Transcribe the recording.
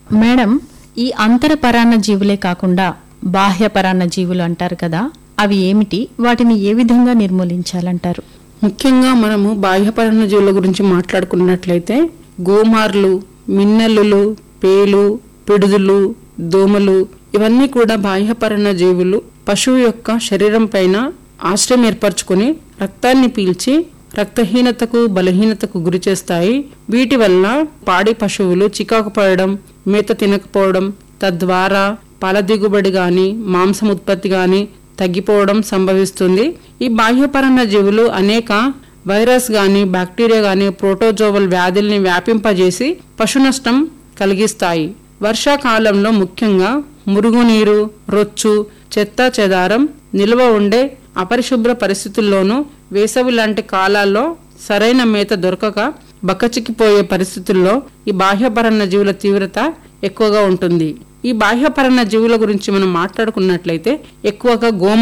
madam ఈ అంతర పరాన్న జీవులే కాకుండా బాహ్య పరాన్న జీవులు అంటారు కదా అవి ఏమిటి వాటిని ఏ విధంగా నిర్మూలించాలంటారు ముఖ్యంగా మనము బాహ్యపరణ జీవుల గురించి మాట్లాడుకున్నట్లయితే గోమార్లు మిన్నెల్లులు పేలు పిడుదులు దోమలు ఇవన్నీ కూడా బాహ్యపరణ జీవులు పశువు యొక్క శరీరం పైన ఆశ్రయం ఏర్పరచుకొని రక్తాన్ని పీల్చి రక్తహీనతకు బలహీనతకు గురి చేస్తాయి వీటి వల్ల పాడి పశువులు చికాకు పడడం మేత తినకపోవడం తద్వారా పాల దిగుబడి గాని మాంసం ఉత్పత్తి గాని తగ్గిపోవడం సంభవిస్తుంది ఈ బాహ్యపరణ జీవులు అనేక వైరస్ గాని బ్యాక్టీరియా గాని ప్రోటోజోవల్ వ్యాధుల్ని వ్యాపింపజేసి పశు నష్టం కలిగిస్తాయి వర్షాకాలంలో ముఖ్యంగా మురుగునీరు రొచ్చు చెత్త చెదారం నిల్వ ఉండే అపరిశుభ్ర పరిస్థితుల్లోనూ వేసవి లాంటి కాలాల్లో సరైన మేత దొరకక బక్కచిక్కిపోయే పరిస్థితుల్లో ఈ బాహ్యపరణ జీవుల తీవ్రత ఎక్కువగా ఉంటుంది ఈ బాహ్యపరణ జీవుల గురించి మనం మాట్లాడుకున్నట్లయితే ఎక్కువగా గోమ